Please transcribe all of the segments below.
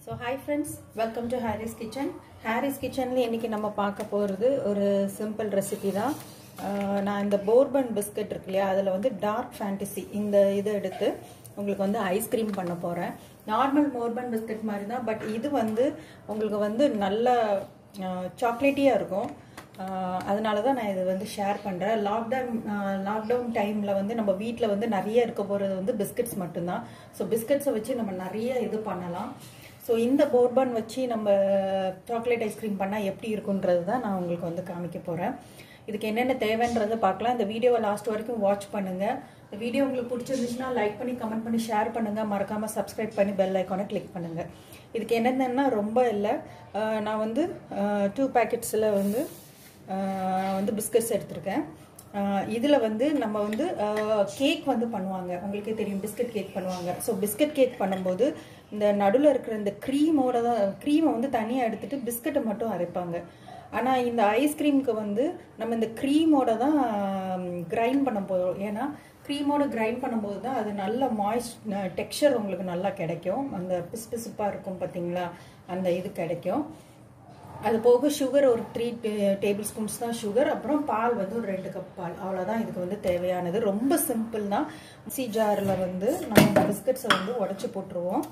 so hi friends welcome to Haris kitchen Haris கிச்சனில் இன்றைக்கி நம்ம பார்க்க போகிறது ஒரு சிம்பிள் ரெசிபி தான் ஆஹ் நான் இந்த போர்பன் பிஸ்கட் இருக்கு இல்லையா அதில் வந்து டார்க் ஃபேண்டசி இந்த இதை எடுத்து உங்களுக்கு வந்து ஐஸ்கிரீம் பண்ண போகிறேன் நார்மல் போர்பன் பிஸ்கட் மாதிரி தான் பட் இது வந்து உங்களுக்கு வந்து நல்ல சாக்லேட்டியாக இருக்கும் ஆஹ் அதனால தான் நான் இது வந்து ஷேர் பண்ணுறேன் லாக்டவுன் லாக்டவுன் டைமில் வந்து நம்ம வீட்டில் வந்து நிறைய இருக்க போகிறது வந்து பிஸ்கட்ஸ் மட்டும்தான் ஸோ பிஸ்கட்ஸை வச்சு நம்ம நிறைய இது பண்ணலாம் ஸோ இந்த போர்பன் வச்சு நம்ம சாக்லேட் ஐஸ்கிரீம் பண்ணால் எப்படி இருக்குன்றது தான் நான் உங்களுக்கு வந்து காமிக்க போகிறேன் இதுக்கு என்னென்ன தேவைன்றதை பார்க்கலாம் இந்த வீடியோவை லாஸ்ட் வரைக்கும் வாட்ச் பண்ணுங்கள் இந்த வீடியோ உங்களுக்கு பிடிச்சிருந்துச்சுன்னா லைக் பண்ணி கமெண்ட் பண்ணி ஷேர் பண்ணுங்கள் மறக்காமல் சப்ஸ்கிரைப் பண்ணி பெல் ஐக்கானை கிளிக் பண்ணுங்கள் இதுக்கு என்னென்னா ரொம்ப இல்லை ஆஹ் நான் வந்து டூ பேக்கெட்ஸில் வந்து ஆஹ் வந்து பிஸ்கட்ஸ் எடுத்திருக்கேன் இதில் வந்து நம்ம வந்து கேக் வந்து பண்ணுவாங்க உங்களுக்கே தெரியும் பிஸ்கட் கேக் பண்ணுவாங்க ஸோ பிஸ்கட் கேக் பண்ணும்போது இந்த நடுவில் இருக்கிற இந்த க்ரீமோட தான் க்ரீமை வந்து தனியாக எடுத்துட்டு பிஸ்கட்டை மட்டும் அரைப்பாங்க ஆனால் இந்த ஐஸ்கிரீமுக்கு வந்து நம்ம இந்த க்ரீமோட தான் கிரைண்ட் பண்ண போகிறோம் ஏன்னா க்ரீமோட கிரைண்ட் பண்ணும்போது தான் அது நல்ல மாய்ஸ்ட் டெக்ஸ்சர் உங்களுக்கு நல்லா கிடைக்கும் அந்த பிசு பிசுப்பாக இருக்கும் பார்த்தீங்களா அந்த இது கிடைக்கும் அது போக சுகர் ஒரு த்ரீ டேபிள் ஸ்பூன்ஸ் தான் சுகர் அப்புறம் பால் வந்து ஒரு ரெண்டு கப் பால் அவ்வளோதான் இதுக்கு வந்து தேவையானது ரொம்ப சிம்பிள் தான் மிக்சி ஜாரில் வந்து நம்ம இந்த பிஸ்கட்ஸை வந்து உடச்சி போட்டுருவோம்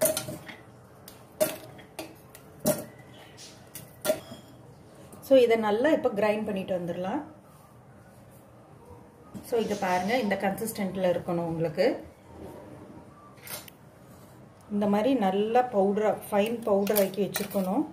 ஸோ இதை நல்லா இப்போ கிரைண்ட் பண்ணிட்டு வந்துடலாம் ஸோ இதை பாருங்கள் இந்த கன்சிஸ்டன்ட்டில் இருக்கணும் உங்களுக்கு இந்த மாதிரி நல்லா பவுடராக ஃபைன் பவுடர் ஆக்கி வச்சுருக்கணும்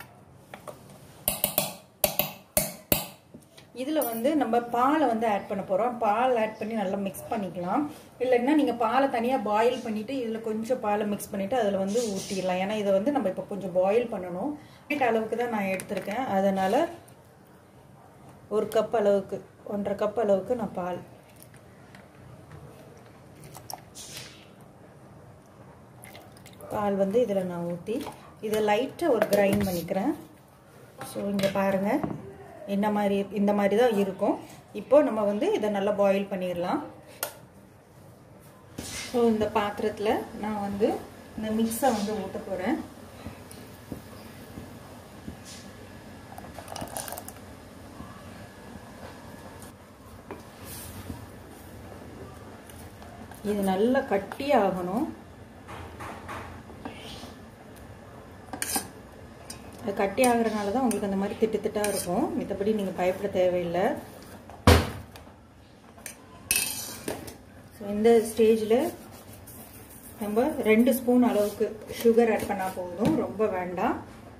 இதில் வந்து நம்ம பாலை வந்து ஆட் பண்ண போகிறோம் பால் ஆட் பண்ணி நல்லா மிக்ஸ் பண்ணிக்கலாம் இல்லைன்னா நீங்கள் பாலை தனியாக பாயில் பண்ணிவிட்டு இதில் கொஞ்சம் பாலை மிக்ஸ் பண்ணிவிட்டு அதில் வந்து ஊற்றிடலாம் ஏன்னா இதை வந்து நம்ம இப்போ கொஞ்சம் பாயில் பண்ணணும் வீட்டு அளவுக்கு தான் நான் எடுத்திருக்கேன் அதனால் ஒரு கப் அளவுக்கு ஒன்றரை கப் அளவுக்கு நான் பால் பால் வந்து இதில் நான் ஊற்றி இதை லைட்டாக ஒரு கிரைண்ட் பண்ணிக்கிறேன் ஸோ இங்கே பாருங்கள் என்ன மாதிரி இந்த மாதிரி தான் இருக்கும் இப்போ நம்ம வந்து இதை நல்லா பாயில் பண்ணிடலாம் ஸோ இந்த பாத்திரத்தில் நான் வந்து இந்த மிக்ஸை வந்து ஊற்ற போகிறேன் இது நல்லா கட்டி ஆகணும் அது கட்டி ஆகிறனால தான் உங்களுக்கு அந்த மாதிரி திட்டு திட்டாக இருக்கும் மற்றபடி நீங்கள் பயப்பட தேவையில்லை ஸோ இந்த ஸ்டேஜில் நம்ம ரெண்டு ஸ்பூன் அளவுக்கு சுகர் ஆட் பண்ணால் போதும் ரொம்ப வேண்டாம்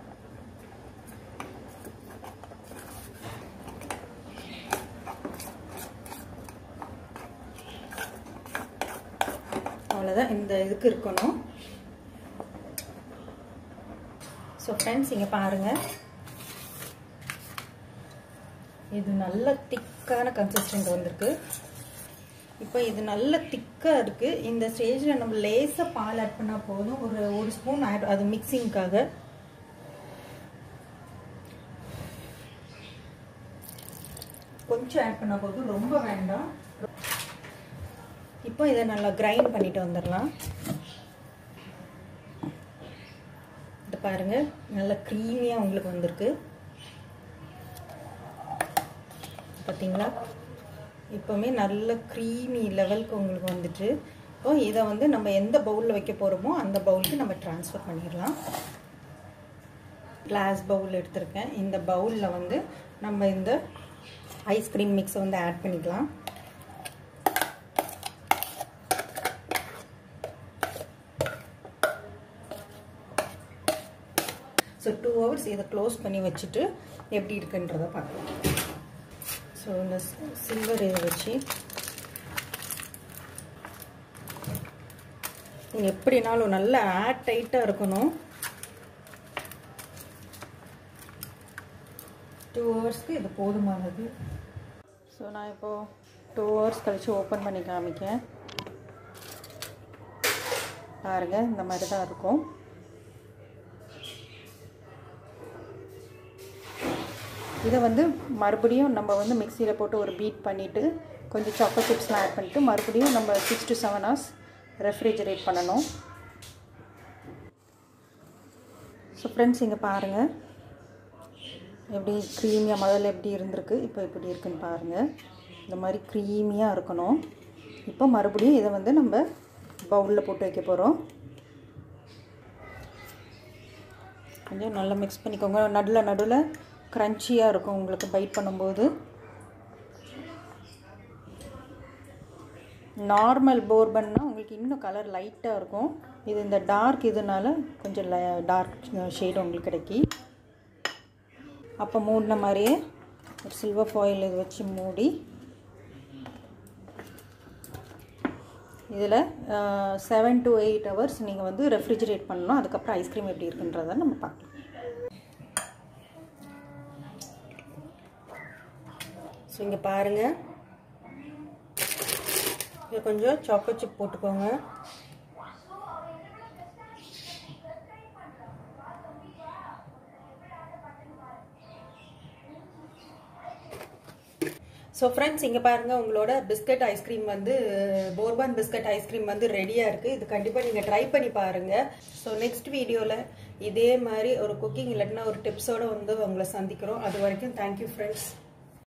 அவ்வளோதான் இந்த இதுக்கு இருக்கணும் ஸோ ஃப்ரெண்ட்ஸ் இங்கே பாருங்கள் இது நல்ல திக்கான கன்சிஸ்டன்ட் வந்திருக்கு இப்போ இது நல்ல திக்காக இருக்குது இந்த ஸ்டேஜில் நம்ம லேசாக பால் ஆட் பண்ணால் போதும் ஒரு ஒரு ஸ்பூன் ஆட் அது மிக்சிங்க்காக கொஞ்சம் ஆட் பண்ணால் போதும் ரொம்ப வேண்டாம் இப்போ இதை நல்லா கிரைண்ட் பண்ணிட்டு வந்துடலாம் இது பாருங்க நல்ல க்ரீமியாக உங்களுக்கு வந்திருக்கு பார்த்தீங்களா இப்போவுமே நல்ல க்ரீமி லெவலுக்கு உங்களுக்கு வந்துட்டு இப்போ இதை வந்து நம்ம எந்த பவுலில் வைக்க போகிறோமோ அந்த பவுலுக்கு நம்ம ட்ரான்ஸ்ஃபர் பண்ணிடலாம் கிளாஸ் பவுல் எடுத்திருக்கேன் இந்த பவுலில் வந்து நம்ம இந்த ஐஸ்கிரீம் மிக்ஸை வந்து ஆட் பண்ணிக்கலாம் ஸோ டூ ஹவர்ஸ் இதை க்ளோஸ் பண்ணி வச்சுட்டு எப்படி இருக்குன்றத பார்க்கலாம் ஸோ இந்த சில்வர் இதை வச்சு நீங்கள் எப்படினாலும் நல்ல ஆட் டைட்டாக இருக்கணும் டூ ஹவர்ஸ்க்கு இது போதுமானது ஸோ நான் இப்போது டூ ஹவர்ஸ் கழித்து ஓப்பன் பண்ணி காமிக்கேன் பாருங்கள் இந்த மாதிரி தான் இருக்கும் இதை வந்து மறுபடியும் நம்ம வந்து மிக்சியில் போட்டு ஒரு பீட் பண்ணிவிட்டு கொஞ்சம் சாக்கோ சிப்ஸ்லாம் ஆட் பண்ணிவிட்டு மறுபடியும் நம்ம six to seven hours refrigerate பண்ணணும் ஸோ ஃப்ரெண்ட்ஸ் இங்கே பாருங்கள் எப்படி க்ரீமியாக முதல்ல எப்படி இருந்திருக்கு இப்போ எப்படி இருக்குன்னு பாருங்கள் இந்த மாதிரி க்ரீமியாக இருக்கணும் இப்போ மறுபடியும் இதை வந்து நம்ம பவுலில் போட்டு வைக்க போகிறோம் கொஞ்சம் நல்லா மிக்ஸ் பண்ணிக்கோங்க நடுவில் நடுவில் க்ரன்ச்சியாக இருக்கும் உங்களுக்கு பைட் பண்ணும்போது நார்மல் போர்பன்னா உங்களுக்கு இன்னும் கலர் லைட்டாக இருக்கும் இது இந்த டார்க் இதனால கொஞ்சம் டார்க் ஷேடு உங்களுக்கு கிடைக்கி அப்போ மூடின மாதிரியே ஒரு சில்வர் ஃபாயில் இது வச்சு மூடி இதில் செவன் டு எயிட் ஹவர்ஸ் நீங்கள் வந்து ரெஃப்ரிஜரேட் பண்ணணும் அதுக்கப்புறம் ஐஸ்கிரீம் எப்படி இருக்குன்றதை நம்ம பார்க்கலாம் ஸோ இங்கே பாருங்கள் இங்கே கொஞ்சம் சாக்கோ சிப் போட்டுக்கோங்க ஸோ ஃப்ரெண்ட்ஸ் இங்கே பாருங்கள் உங்களோட பிஸ்கட் ஐஸ்கிரீம் வந்து போர்பான் பிஸ்கட் ஐஸ்கிரீம் வந்து ரெடியாக இருக்குது இது கண்டிப்பாக நீங்கள் ட்ரை பண்ணி பாருங்கள் ஸோ நெக்ஸ்ட் வீடியோவில் இதே மாதிரி ஒரு குக்கிங் இல்லாட்டினா ஒரு டிப்ஸோடு வந்து உங்களை சந்திக்கிறோம் அது வரைக்கும் தேங்க்யூ ஃப்ரெண்ட்ஸ்